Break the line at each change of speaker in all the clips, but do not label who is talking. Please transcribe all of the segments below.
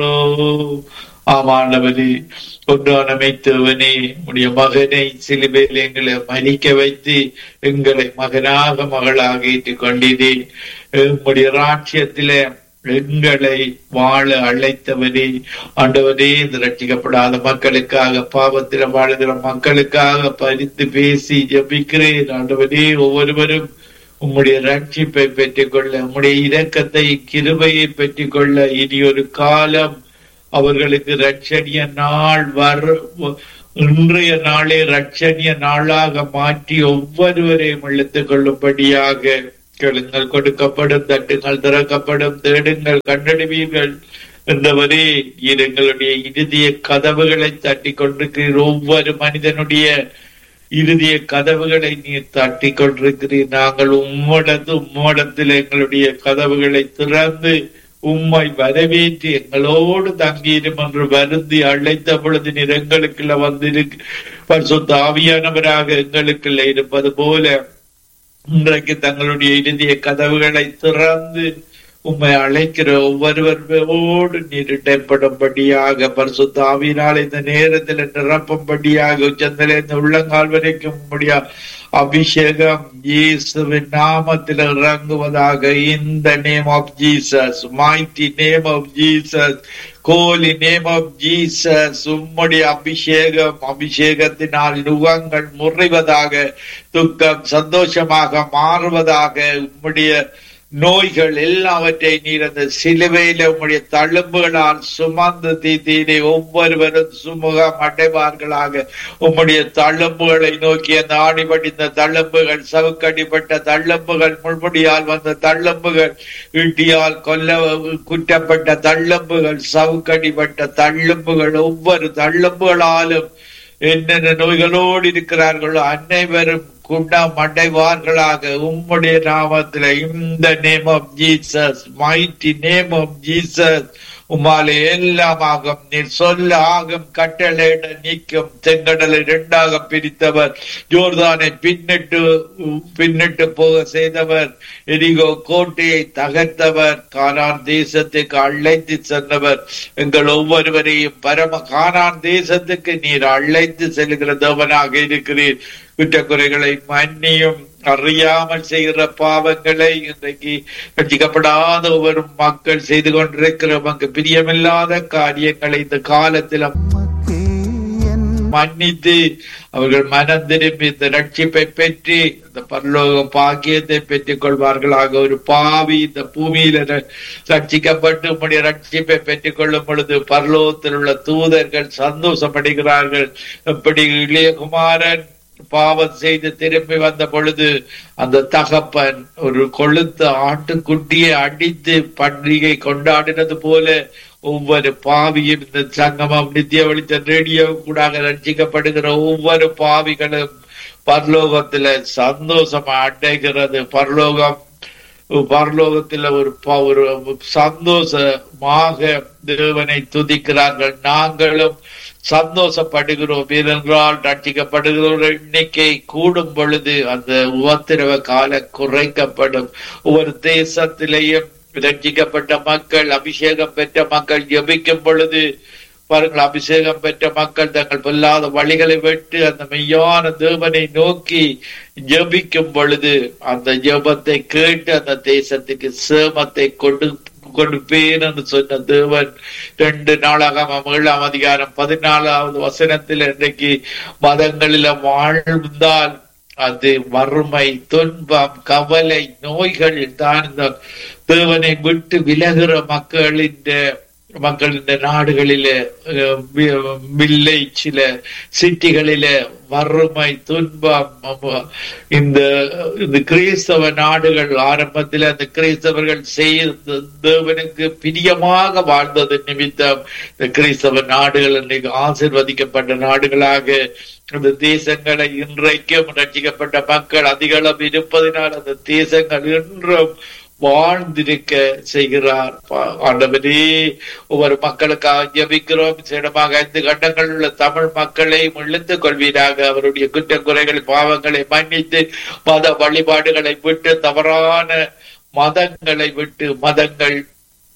ஆமாண்டவனே ஒன்றான மெய்த்தவனே உடைய மகனை சிலுவையில் எங்களை மன்னிக்க வைத்து எங்களை மகனாக மகளாக ஏற்றுக் கொண்டினே உம்முடைய ராட்சியத்தில எங்களை வாழ அழைத்தவனே ஆண்டவனே இந்த ரட்சிக்கப்படாத மக்களுக்காக பாவத்தில வாழுகிற மக்களுக்காக பரிந்து பேசி ஜபிக்கிறேன் ஆண்டவனே ஒவ்வொருவரும் உம்முடைய ரட்சிப்பை பெற்றுக்கொள்ள உம்முடைய இரக்கத்தை கிருபையை பெற்றுக்கொள்ள இனி ஒரு காலம் அவர்களுக்கு ரட்சணிய நாள் வர இன்றைய நாளே ரட்சணிய நாளாக மாற்றி ஒவ்வொருவரையும் இழுத்துக் கொள்ளும்படியாக கேளுங்கள் கொடுக்கப்படும் தட்டுங்கள் திறக்கப்படும் தேடுங்கள் கண்டறிவீர்கள் என்றவரே எங்களுடைய இறுதிய கதவுகளை தட்டி கொண்டிருக்கிறீர் ஒவ்வொரு மனிதனுடைய இறுதிய கதவுகளை நீர் தட்டி கொண்டிருக்கிறீர் நாங்கள் உம்மடத்து உம்மடத்தில் எங்களுடைய கதவுகளை திறந்து உம்மை வரவேற்று எங்களோடு தங்கியிரும் என்று வருந்தி அழைத்த பொழுது நீர் எங்களுக்குள்ள வந்திருக்கு பரிசுத்த ஆவியானவராக எங்களுக்குள்ள இருப்பது போல இன்றைக்கு தங்களுடைய இறுதிய கதவுகளை திறந்து உம்மை அழைக்கிற ஒவ்வொருவரோடு நீர் இடைப்படும்படியாக பரிசுத்த ஆவியினால் இந்த நேரத்தில் நிரப்பும்படியாக உச்சந்தில இந்த உள்ளங்கால் வரைக்கும் உம்முடைய அபிஷேகம் இயேசுவின் நாமத்தில் இறங்குவதாக இந்த name of Jesus mighty name of Jesus holy name of Jesus உம்முடைய அபிஷேகம் அபிஷேகத்தினால் நுகங்கள் முறிவதாக துக்கம் சந்தோஷமாக மாறுவதாக உம்முடைய நோய்கள் எல்லாவற்றை நீர் அந்த சிலுவையில உம்முடைய தழும்புகளால் சுமந்து தீத்தீரை ஒவ்வொருவரும் சுமுகம் அடைவார்களாக உம்முடைய தழும்புகளை நோக்கி அந்த ஆணிபடிந்த தழும்புகள் சவுக்கடிப்பட்ட தழும்புகள் முள்முடியால் வந்த தழும்புகள் ஈட்டியால் கொல்ல குற்றப்பட்ட தழும்புகள் சவுக்கடிப்பட்ட தழும்புகள் ஒவ்வொரு தழும்புகளாலும் என்னென்ன நோய்களோடு இருக்கிறார்களோ அனைவரும் குண்டம் அடைவார்களாக உம்முடைய நாமத்தில் இந்த name of Jesus mighty name of Jesus உமாலே எல்லாம் ஆகும் நீர் சொல்ல ஆகும் கட்டளையிட நீக்கும் செங்கடலை இரண்டாக பிரித்தவர் ஜோர்தானை பின்னிட்டு பின்னிட்டு போக செய்தவர் எரிகோ கோட்டையை தகர்த்தவர் கானான் தேசத்துக்கு அழைத்து சென்றவர் எங்கள் ஒவ்வொருவரையும் பரம கானான் தேசத்துக்கு நீர் அழைத்து செல்கிற தேவனாக இருக்கிறீர் குற்றக்குறைகளை மன்னியும் அறியாமல் செய்கிற பாவங்களை இன்றைக்கு ரட்சிக்கப்படாத ஒவ்வொரு மக்கள் செய்து கொண்டிருக்கிற அங்கு பிரியமில்லாத காரியங்களை இந்த காலத்தில் மன்னித்து அவர்கள் மனம் திரும்பி இந்த ரட்சிப்பை பெற்று இந்த பரலோக பாக்கியத்தை பெற்றுக் கொள்வார்களாக ஒரு பாவி இந்த பூமியில ரட்சிக்கப்பட்டு உடைய ரட்சிப்பை பெற்றுக் கொள்ளும் பொழுது பரலோகத்தில் உள்ள தூதர்கள் சந்தோஷப்படுகிறார்கள் எப்படி இளையகுமாரன் பாவம் செய்து திரும்பி வந்த பொழுது அந்த தகப்பன் ஒரு கொளுத்த ஆட்டுக்குட்டியை அடித்து பண்டிகை கொண்டாடினது போல ஒவ்வொரு பாவியும் இந்த சங்கமம் நித்திய வெளிச்ச ரேடியோ கூட ரட்சிக்கப்படுகிற ஒவ்வொரு பாவிகளும் பரலோகத்துல சந்தோஷமா அடைகிறது பரலோகம் பரலோகத்துல ஒரு ஒரு சந்தோஷமாக தேவனை துதிக்கிறார்கள் நாங்களும் சந்தோஷப்படுகிறோம் ஏனென்றால் ரட்சிக்கப்படுகிற எண்ணிக்கை கூடும் பொழுது அந்த உபத்திரவ கால குறைக்கப்படும் ஒவ்வொரு தேசத்திலேயும் ரட்சிக்கப்பட்ட மக்கள் அபிஷேகம் பெற்ற மக்கள் ஜபிக்கும் பொழுது பாருங்கள் அபிஷேகம் பெற்ற மக்கள் தங்கள் பொல்லாத வழிகளை விட்டு அந்த மெய்யான தேவனை நோக்கி ஜபிக்கும் பொழுது அந்த ஜபத்தை கேட்டு அந்த தேசத்துக்கு சேமத்தை கொண்டு கொடுப்பேன் என்று சொன்ன தேவன் ரெண்டு நாளாக ஏழாம் அதிகாரம் பதினாலாவது வசனத்தில் இன்றைக்கு மதங்களில வாழ்ந்தால் அது வறுமை துன்பம் கவலை நோய்கள் தான் இந்த தேவனை விட்டு விலகுற மக்களின் மக்கள் இந்த நாடுகளில வில்லை சில சிட்டிகளில வறுமை துன்பம் இந்த இந்த கிறிஸ்தவ நாடுகள் ஆரம்பத்தில் அந்த கிறிஸ்தவர்கள் செய்த தேவனுக்கு பிரியமாக வாழ்ந்தது நிமித்தம் இந்த கிறிஸ்தவ நாடுகள் இன்றைக்கு ஆசிர்வதிக்கப்பட்ட நாடுகளாக அந்த தேசங்களை இன்றைக்கும் ரட்சிக்கப்பட்ட மக்கள் அதிக அளவு இருப்பதனால் அந்த தேசங்கள் இன்றும் வாழ்ந்திருக்க செய்கிறார் ஆண்டவரே ஒவ்வொரு மக்களுக்காக ஜபிக்கிறோம் சிடமாக ஐந்து கண்டங்கள் உள்ள தமிழ் மக்களை இழுத்துக் கொள்வீராக அவருடைய குற்ற குறைகள் பாவங்களை மன்னித்து மத வழிபாடுகளை விட்டு தவறான மதங்களை விட்டு மதங்கள்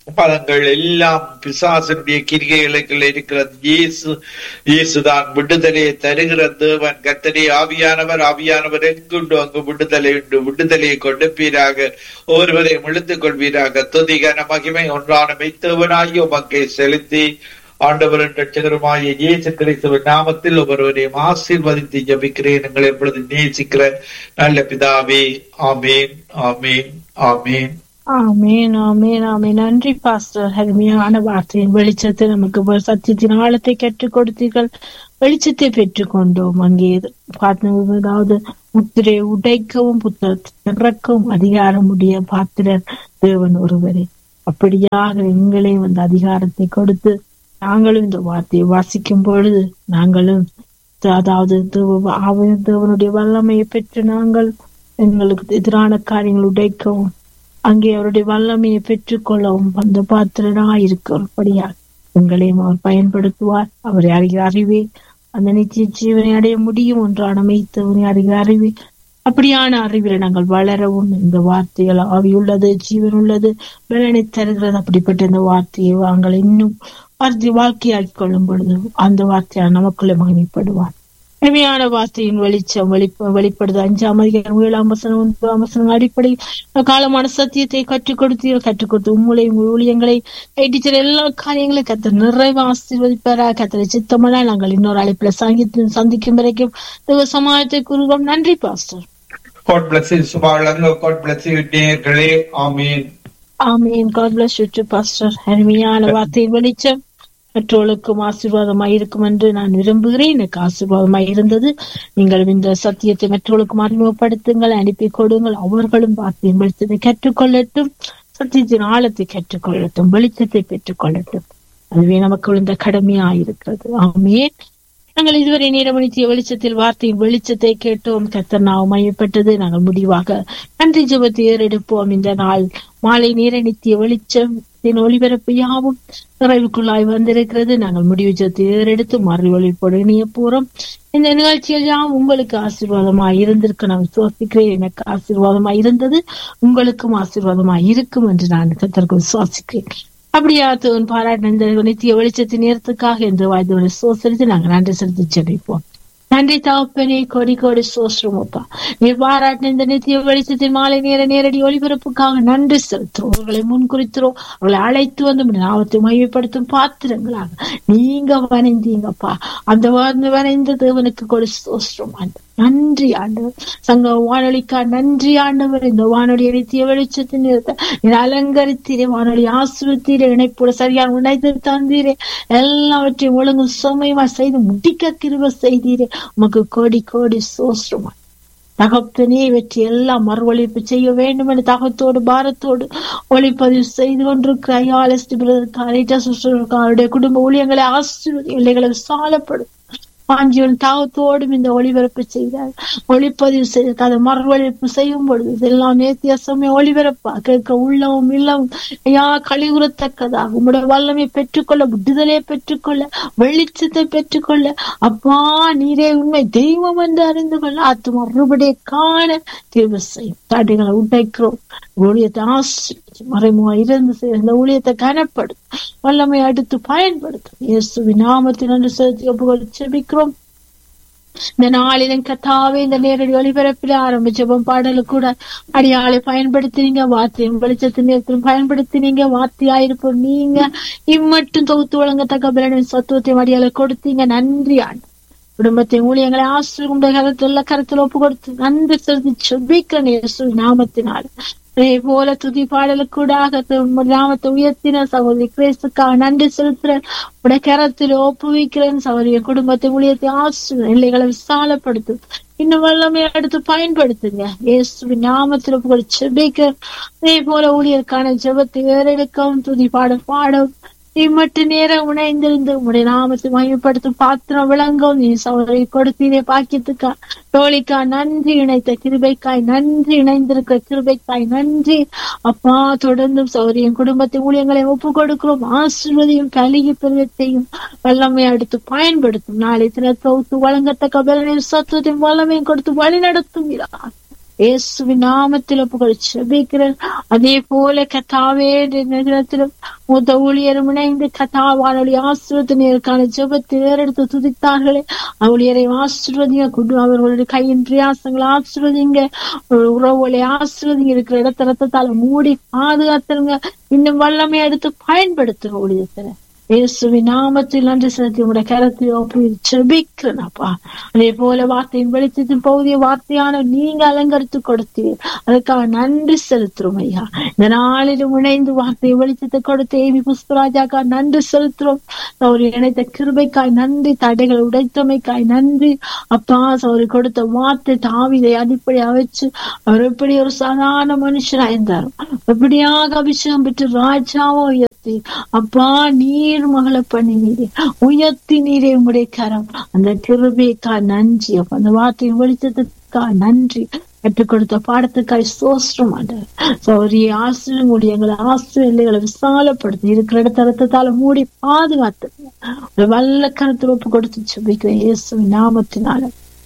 பதங்கள் எல்லாம் பிசாசனுடைய கிரிகைகளுக்குள் இருக்கிறது இயேசு இயேசுதான் விடுதலையை தருகிற தேவன் கத்தரே ஆவியானவர் ஆவியானவர் எங்குண்டு அங்கு விடுதலை உண்டு விடுதலையை கொடுப்பீராக ஒருவரையும் இழுத்துக் கொள்வீராக துதிகன மகிமை ஒன்றான மெய்த்தவனாகி உமக்கை செலுத்தி ஆண்டவர் ரட்சகருமாய இயேசு கிறிஸ்துவின் நாமத்தில் ஒருவரையும் ஆசீர்வதித்து ஜபிக்கிறேன் எங்களை எப்பொழுது நேசிக்கிற நல்ல பிதாவே ஆமேன் ஆமேன் ஆமேன்
ஆமேன் ஆமேன் ஆமேன் நன்றி பாஸ்டர் அருமையான வார்த்தையின் வெளிச்சத்தை நமக்கு ஒரு சத்தியத்தின் ஆழத்தை கற்றுக் கொடுத்தீர்கள் வெளிச்சத்தை பெற்றுக்கொண்டோம் அங்கே பார்த்து அதாவது முத்திரை உடைக்கவும் புத்தகத்தை திறக்கவும் அதிகாரம் உடைய பாத்திரர் தேவன் ஒருவரே அப்படியாக எங்களே வந்து அதிகாரத்தை கொடுத்து நாங்களும் இந்த வார்த்தையை வாசிக்கும் பொழுது நாங்களும் அதாவது தேவ- ஆவி- தேவனுடைய வல்லமையை பெற்று நாங்கள் எங்களுக்கு எதிரான காரியங்கள் உடைக்கவும் அங்கே அவருடைய வல்லமையை பெற்றுக்கொள்ளவும் அந்த பாத்திரனாய் இருக்கிறபடியா உங்களையும் அவர் பயன்படுத்துவார் அவரை அறிகிற அறிவே அந்த நித்திய ஜீவனை அடைய முடியும் ஒன்றான மெய்த்தவனை அறிகிற அறிவே அப்படியான அறிவில் நாங்கள் வளரவும் இந்த வார்த்தைகள் ஆவியுள்ளது ஜீவன் உள்ளது பலனை தருகிறது அப்படிப்பட்ட இந்த வார்த்தையை நாங்கள் இன்னும் வார்த்தை வாழ்க்கையாக்கிக் கொள்ளும் பொழுது அந்த வார்த்தையால் நமக்குள்ளே மகிமைப்படுவார் உண்மையான வார்த்தையின் வெளிச்சம் வெளிப்ப வெளிப்படுது அஞ்சாம் அதிகாரம் ஏழாம் வசனம் ஒன்பதாம் வசனம் அடிப்படையில் காலமான சத்தியத்தை கற்றுக் கொடுத்தீர்கள் கற்றுக் கொடுத்து உங்களை உங்கள் ஊழியங்களை டீச்சர் எல்லா காரியங்களையும் கத்த நிறைவு ஆசீர்வதிப்பாரா கத்தரை சித்தமனா நாங்கள் இன்னொரு அழைப்புல சங்கி சந்திக்கும் வரைக்கும் தேவ சமாயத்தை கூறுவோம் நன்றி பாஸ்டர்
God bless you, சுபாலங்க God bless you, நேயர்களே ஆமீன்
ஆமீன் காட் பிளஸ் யூ பாஸ்டர் அருமையான வார்த்தையின் வெளிச்சம் மற்றவர்களுக்கும் ஆசீர்வாதமாய் இருக்கும் என்று நான் விரும்புகிறேன் எனக்கு ஆசீர்வாதமாய் இருந்தது நீங்கள் இந்த சத்தியத்தை மற்றவர்களுக்கும் அறிமுகப்படுத்துங்கள் அனுப்பி கொடுங்கள் அவர்களும் வார்த்தையின் வெளிச்சத்தை கற்றுக்கொள்ளட்டும் சத்தியத்தின் ஆழத்தை கற்றுக்கொள்ளட்டும் வெளிச்சத்தை பெற்றுக்கொள்ளட்டும் அதுவே நமக்கு விழுந்த கடமையாயிருக்கிறது ஆமேன் நாங்கள் இதுவரை நேரமணித்திய வெளிச்சத்தில் வார்த்தையின் வெளிச்சத்தை கேட்டோம் கத்தர் நாம் மையப்பட்டது நாங்கள் முடிவாக நன்றி ஜெபத்தை ஏறெடுப்போம் இந்த நாள் மாலை நேர நித்திய வெளிச்சம் ஒளிபரப்பு யாவும் நிறைவுக்குள்ளாய் வந்திருக்கிறது நாங்கள் முடிவு ஜெபத்தை ஏறெடுத்து மறு ஒளிப்போடு இணைய போறோம் இந்த நிகழ்ச்சியில் யாவும் உங்களுக்கு ஆசீர்வாதமாய் இருந்திருக்கு நான் விசுவாசிக்கிறேன் எனக்கு ஆசீர்வாதமாய் இருந்தது உங்களுக்கும் ஆசீர்வாதமாய் இருக்கும் என்று நான் கத்தருக்கு விசுவாசிக்கிறேன் அப்படியா தோன் பாராட்டின இந்த நித்திய வெளிச்சத்தின் நேரத்துக்காக இந்த வாய்ந்தவனை சோசரித்து நாங்கள் நன்றி செலுத்தி ஜெபிப்போம் நன்றி தகப்பனே கோடி கோடி சோஸ்ரமப்பா நீர் பாராட்டின இந்த நித்திய வெளிச்சத்தின் மாலை நேர நேரடி ஒளிபரப்புக்காக நன்றி செலுத்துறோம் அவர்களை முன்குறிக்கிறோம் அவர்களை அழைத்து வந்து உம்முடைய நாமத்தை மையப்படுத்தும் பாத்திரங்களாக நீங்க வணைந்தீங்கப்பா அந்த வாழ்ந்து வணைந்த தேவனுக்கு கொடு சோஸ்ரம் நன்றி ஆண்டவர் சங்க வானொலிக்கா நன்றி ஆண்டவர் இந்த வானொலி நித்திய வெளிச்சத்தின் நேரத்தை நீர் அலங்கரித்தீரே வானொலி ஆசிரியத்தீரே இணைப்புட சரியான இணைத்து தந்தீரே எல்லாவற்றையும் ஒழுங்கு சுமையுமா செய்து முடிக்க கிருப செய்தீரே உமக்கு கோடி கோடி சோஸ்ரமா தகப்பனே இவற்றை எல்லாம் மறுவழிப்பு செய்ய வேண்டும் என தகத்தோடு பாரத்தோடு ஒளிப்பதிவு செய்து கொண்டிருக்கிற ஐயாலஸ்டி பிரதர் அவருடைய குடும்ப ஊழியங்களை ஆசிர்வதி எல்லைகளை விசாலப்படும் வாஞ்சியன் தாகத்தோடும் இந்த ஒளிபரப்பு செய்தார் ஒளிப்பதிவு செய்து அதை மறுவழிப்பு செய்யும் பொழுது இதெல்லாம் நேத்தியாசமே ஒளிபரப்பா கேட்க உள்ளவும் இல்லவும் ஐயா கழிவுறத்தக்கதாக உங்களுடைய வல்லமை பெற்றுக்கொள்ள விடுதலையை பெற்றுக்கொள்ள வெளிச்சத்தை பெற்றுக்கொள்ள அப்பா நீரே உண்மை தெய்வம் என்று அறிந்து கொள்ள அத்து மறுபடியை காண தீர்வு செய்யும் தடைகளை உடைக்கிறோம் ஊழியத்தை ஆசிரியர் மறைமுக இருந்து இந்த ஊழியத்தை கனப்படுத்தும் வல்லமை அடுத்து பயன்படுத்தும் இயேசுவின் நாமத்தில் நன்றி செலுத்தி ஒப்புகள் செபிக்கிறோம் இந்த நாளிலும் கத்தாவே இந்த நேரடி ஒளிபரப்பில் ஆரம்ப ஜெபம் பாடலு கூட அடியாளை பயன்படுத்தினீங்க வார்த்தையும் வெளிச்சத்தின் நேரத்திலும் பயன்படுத்தினீங்க வார்த்தையாயிருப்போம் நீங்க இம்மட்டும் தொகுத்து வழங்கத்தக்க பலனின் சத்துவத்தையும் அடியாளை கொடுத்தீங்க நன்றி ஆண்டு குடும்பத்தின் ஊழியங்களை ஆசிரியர் கருத்துல கருத்தில் ஒப்பு கொடுத்து நன்றி செலுத்தி செபிக்கிறேன் இயேசு நாமத்தினால் அதே போல துதி பாடலுக்கூடாக நாமத்தை உயர்த்தின சகோதரி கிரேசுக்காக நன்றி செலுத்துறேன் உடைய கரத்தில் ஒப்புவிக்கிறேன் சகோதரிய குடும்பத்தை ஊழியத்தை ஆசிரியர் எல்லைகளை விசாலப்படுத்தும் இன்னும் வல்லமை எடுத்து பயன்படுத்துங்க இயேசுவின் நாமத்தில் புகழ் செபிக்க அதே போல ஊழியருக்கான ஜெபத்தை ஏறெடுக்கவும் துதி பாட பாடவும் இம்மட்டு நேரம் உணைந்திருந்து உடைய நாமத்தை மையப்படுத்தும் பாத்திரம் விளங்கும் நீ சௌதரி கொடுத்தீரே பாக்கியத்துக்கா தோழிக்கா நன்றி இணைத்த கிருபைக்காய் நன்றி இணைந்திருக்கிற கிருபைக்காய் நன்றி அப்பா தொடர்ந்தும் சௌரியம் குடும்பத்தின் ஊழியங்களை ஒப்பு கொடுக்கிறோம் ஆசிர்வதியும் கலிகி பிரிவத்தையும் வல்லமை அடுத்து பயன்படுத்தும் நாளை தின தொகுத்து வழங்கத்தக்க பலனையும் சத்துவத்தையும் வல்லமையும் கொடுத்து வழி நடத்தும் இயேசுவின் நாமத்தில் ஒப்புக்கொடு செபிக்கிறேன் அதே போல கத்தாவே நேரத்திலும் மூத்த ஊழியரும் இணைந்து கத்தாவானொலி ஆசிரியத்தினருக்கான ஜெபத்தை ஏறெடுத்து துதித்தார்களே ஊழியரை ஆசிர்வதிங்க குடு அவர்களுடைய கையின் பிரியாசங்களை ஆசிர்வதிங்க உறவுகளை ஆசிர்வதிங்க இருக்கிற இடத்த ரத்தத்தால மூடி பாதுகாத்துருங்க இன்னும் வல்லமை எடுத்து பயன்படுத்துங்க ஊழியத்துல இயேசுவின் நாமத்தில் நன்றி செலுத்தி உங்களுடைய கரத்தில் ஒப்பி ஜெபிக்கிறேன் அப்பா அதே போல வார்த்தையின் வெளிச்சத்தின் பகுதிய வார்த்தையான நீங்க அலங்கரித்து கொடுத்தீர் அதுக்காக நன்றி செலுத்துறோம் ஐயா இந்த நாளிலும் இணைந்து வார்த்தையை வெளிச்சத்தை கொடுத்த ஏவி புஷ்பராஜாக்கா நன்றி செலுத்துறோம் அவர் இணைத்த கிருபைக்காய் நன்றி தடைகளை உடைத்தமைக்காய் நன்றி அப்பா அவர் கொடுத்த வார்த்தை தாவிதை அடிப்படையா வச்சு அவர் எப்படி ஒரு சாதாரண மனுஷனா இருந்தாரோ எப்படியாக அபிஷேகம் பெற்று ராஜாவோ உயர்த்தி அப்பா நீர் மகளை பண்ணினீரே உயர்த்தி நீரே உங்களுடைய கரம் அந்த கிருபைக்கா நன்றி அப்ப அந்த வார்த்தையின் வெளிச்சத்துக்கா நன்றி கற்றுக் கொடுத்த பாடத்துக்காய் சோஸ்டம் ஆண்டவர் சௌரிய ஆசிரியர் கூடிய எங்களை ஆசிரியர்களை விசாலப்படுத்தி இருக்கிற இடத்த ரத்தத்தால மூடி பாதுகாத்து வல்ல கருத்தில் ஒப்பு கொடுத்து சுபிக்கிறேன் இயேசுவின் நாமத்தினால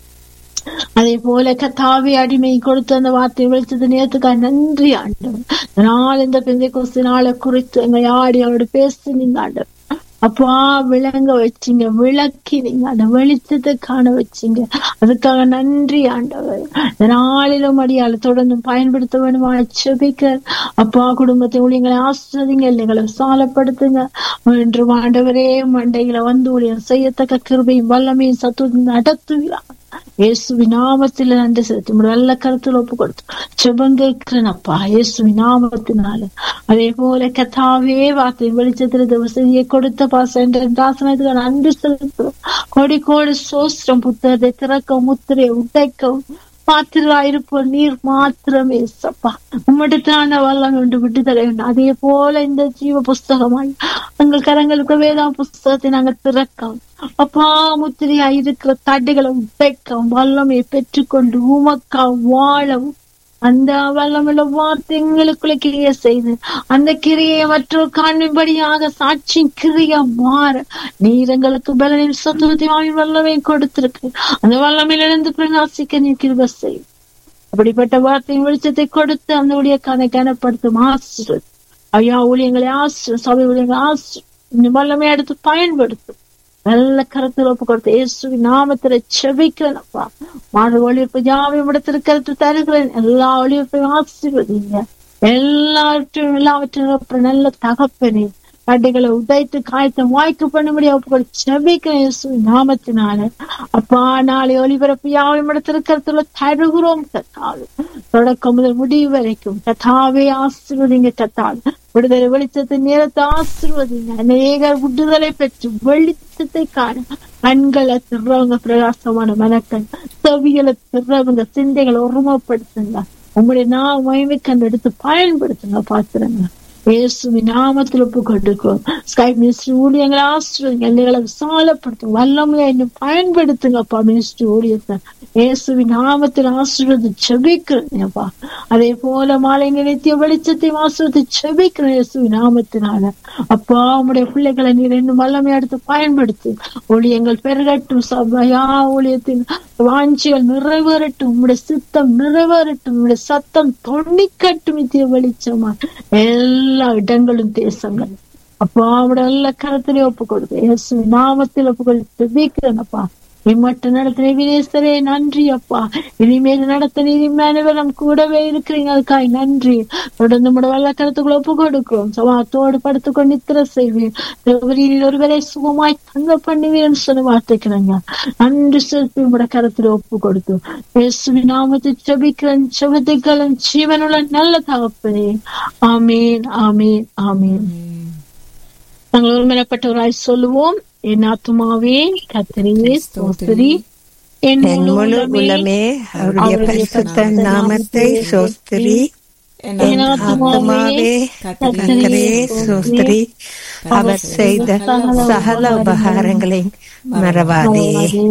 அதே போல கத்தாவி அடிமை கொடுத்து அந்த வார்த்தை வெளிச்சது நேரத்துக்காக நன்றி ஆண்டவர் நாள் இந்த பெந்தை கொஸ்து நாளை குறித்து எங்க ஆடி அவரோட பேசுனீங்க ஆண்டவர் அப்பா விளங்க வச்சீங்க விளக்கினீங்க அந்த வெளிச்சத்தை காண வச்சீங்க அதுக்காக நன்றி ஆண்டவர் நாளிலும் அடியால தொடர்ந்து பயன்படுத்த வேணுமா செபிக்க அப்பா குடும்பத்தை ஊழியங்களை ஆசிரியங்க இல்லைங்களை விசாலப்படுத்துங்க என்று ஆண்டவரே மண்டைகளை வந்து ஊழியம் செய்யத்தக்க கிருபையும் வல்லமையும் சத்துவம் நடத்துகிறார் இயேசுவி நாமத்தில் நன்றி செலுத்தி நல்ல கருத்தில் ஒப்பு கொடுத்து செபம் கேட்கிறேனப்பா இயேசுவி நாமத்தினால அதே போல கத்தாவே வார்த்தை வெளிச்சத்தில் இந்த வசதியை கொடுத்த பாசன்ற தாசனத்துக்கு நன்றி செலுத்தும் கொடி கோடி சோஸ்திரம் புத்தகத்தை திறக்க முத்திரை உடைக்கவும் பாத்திராயிருப்போம் நீர் மாத்திரமே சப்பா உம்மிடத்தான வல்லம் கொண்டு விட்டுதலை உண்டு அதே போல இந்த ஜீவ புஸ்தகமாய் எங்கள் கரங்களுக்கு வேதா புஸ்தகத்தை நாங்கள் திறக்கவும் அப்பா முத்திரையா இருக்கிற தடைகளை உடைக்கவும் வல்லமையை பெற்றுக்கொண்டு உமக்கா வாழவும் அந்த வல்லமுள்ள வார்த்தை எங்களுக்குள்ள கிரிய செய்து அந்த கிரியை மற்றொரு காண்பின்படியாக சாட்சி கிரியா மாற நீர் எங்களுக்கு பலனின் சத்துவத்தையும் வல்லமை கொடுத்திருக்கு அந்த வல்லமையிலிருந்து பிரகாசிக்க நீர் கிருப செய்யும் அப்படிப்பட்ட வார்த்தையின் வெளிச்சத்தை கொடுத்து அந்த ஊழியக்கானை கனப்படுத்தும் ஆசிரியர் ஐயா ஊழியங்களை ஆசிரியர் சபை ஊழியங்களை ஆசிரியர் இந்த வல்லமை எடுத்து பயன்படுத்தும் நல்ல கருத்தில் ஒப்பு கொடுத்த இயேசுவி நாமத்துல செபிக்கிறேன்ப்பா மாத ஒளிர்ப்பு யாவையும் இடத்திற்கு தருகிறேன் எல்லா ஒளிர்ப்பையும் ஆசீர்வதிங்க எல்லாவற்றையும் எல்லாவற்றையும் நல்ல தகப்பனே கடைகளை உதைத்து காயத்தை வாய்க்கு பண்ணும்படி ஒப்புக்கொடு செபிக்கிறேன் இயேசுவி நாமத்தினால அப்பா நாளை ஒளிபரப்பு யாவையும் இடத்திற்கிறதுல தருகிறோம் கத்தாவே தொடக்கம் முதல் முடிவு வரைக்கும் கத்தாவே ஆசீர்வதிங்க கத்தாவே விடுதலை வெளிச்சத்தை நேரத்தை ஆசிர்வதிங்க அநேகர் விடுதலை பெற்று வெளிச்சத்தை காண கண்களை திறவங்க பிரகாசமான மனக்கண் செவிகளை திறவங்க சிந்தைகளை ஒருமைப்படுத்துங்க உங்களுடைய நான் மயமை கண்டு எடுத்து பயன்படுத்துங்க பாத்துருங்க இயேசுவி நாமத்தில் ஒப்பு கொண்டிருக்கிறோம் ஸ்கை மினிஸ்ட்ரி ஊழியங்களை ஆசிரியங்க எல்லைகளை விசாலப்படுத்துங்க வல்லமையா இன்னும் பயன்படுத்துங்கப்பா மினிஸ்ட்ரி ஊழியத்தை இயேசுவி நாமத்தில் ஆசீர்வதி செபிக்கிறேன்ப்பா அதே போல மாலை நினைத்திய வெளிச்சத்தை ஆசிர்வதி செபிக்கிறேன் இயேசுவி நாமத்தினால அப்பா உங்களுடைய பிள்ளைகளை நீர் இன்னும் வல்லமை எடுத்து பயன்படுத்தி ஊழியங்கள் பெருகட்டும் சபையா ஊழியத்தின் வாஞ்சிகள் நிறைவேறட்டும் உங்களுடைய சித்தம் நிறைவேறட்டும் உங்களுடைய சத்தம் தொண்ணிக்கட்டும் இத்திய வெளிச்சமா எல்லா இடங்களும் தேசங்கள் அப்பா அவட நல்ல கரத்திலே ஒப்பு கொடுக்க இயேசு நாமத்தில் ஒப்பு கொடுத்து வீக்கிறேனப்பா இம்மட்ட நடத்தின வினேஸ்வரே நன்றி அப்பா இனிமேல் நடத்த நீதிமேனவரம் கூடவே இருக்கிறீங்க அதுக்காய் நன்றி தொடர்ந்து நம்மட வல்ல கருத்துக்குள்ள ஒப்பு கொடுக்கிறோம் சவாத்தோடு படுத்துக்கொண்டு நித்திர செய்வேன் தேவரில் ஒருவரை சுகமாய் தங்க பண்ணுவேன் சொன்ன வார்த்தைக்கிறாங்க நன்றி செலுத்தி உங்களோட கருத்துல ஒப்பு கொடுத்து இயேசுவின் நாமத்தை செபிக்கிறேன் செபத்தைக்களும் ஜீவனுள்ள நல்ல தகப்பனே ஆமேன் ஆமேன் ஆமேன் நாங்கள் ஒருமனப்பட்டவராய் சொல்லுவோம் என் ஆத்துமாவே கத்திரியே ஸ்தோத்திரி
என் முழு உலமே அவருடைய பரிசுத்த நாமத்தை சோஸ்திரி என் ஆத்மாவே கத்தரே சோஸ்திரி அவர் செய்த சகல உபகாரங்களை மறவாதே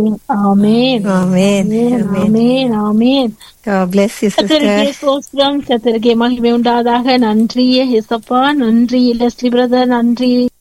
ஆமேன்
ஆமென்
ஆமேன் ஆமேன்
God bless you sister
கத்தருக்கே சோஸ்திரம் கத்தருக்கே மகிமை உண்டாதாக நன்றி எசப்பா நன்றி இல்ல ஸ்ரீ பிரதர் நன்றி